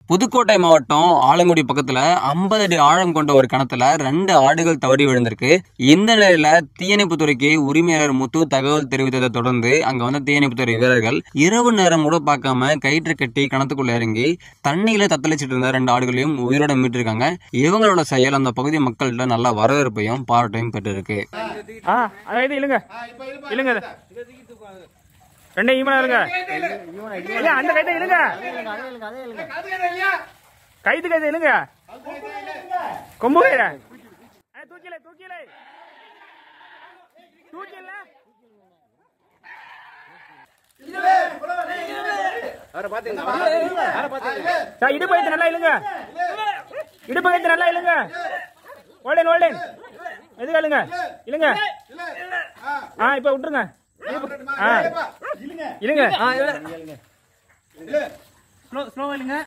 புதுக்கோட்டை மாவட்டம் ஆலங்குடி பக்கத்துல 50 அடி ஆழம் கொண்ட ஒரு கிணத்துல ரெண்டு ஆடுகள் தவறி விழுந்திருக்கு இந்த நிலையில தீயணைப்புத்துறைக்கு உரிமையாளர் முத்து தகவல் தெரிவித்ததை தொடர்ந்து அங்க வந்த தீயணைப்புத்துறை வீரர்கள் இரவு நேரம் கூட பார்க்காம கயிற்று கட்டி கிணத்துக்குள்ள இறங்கி தண்ணியில தத்தளிச்சிட்டு இருந்த ரெண்டு ஆடுகளையும் உயிரோட மீட்டிருக்காங்க இவங்களோட செயல் அந்த பகுதி மக்கள்கிட்ட நல்ல வரவேற்பையும் பாராட்டையும் பெற்றிருக்கு ஆ அதான் இது இழுங்க இழுங்க அது. ரெண்டே ஈமனா இருங்க இல்ல அந்த கைத்தை இழுங்க கைத்து கைத்தை இழுங்க கொம்பு கயிற தூக்கில தூக்கில தூக்கில சார், இடுப்பு கயித்து நல்லா இழுங்க இடுப்பு கயித்து நல்லா இழுங்க ஓல்டன் ஓல்டன் எதுக்கு இழுங்க இழுங்க ஆ இப்ப விட்டுருங்க ஆ இழுங்க ஸ்லோ ஸ்லோ இழுங்க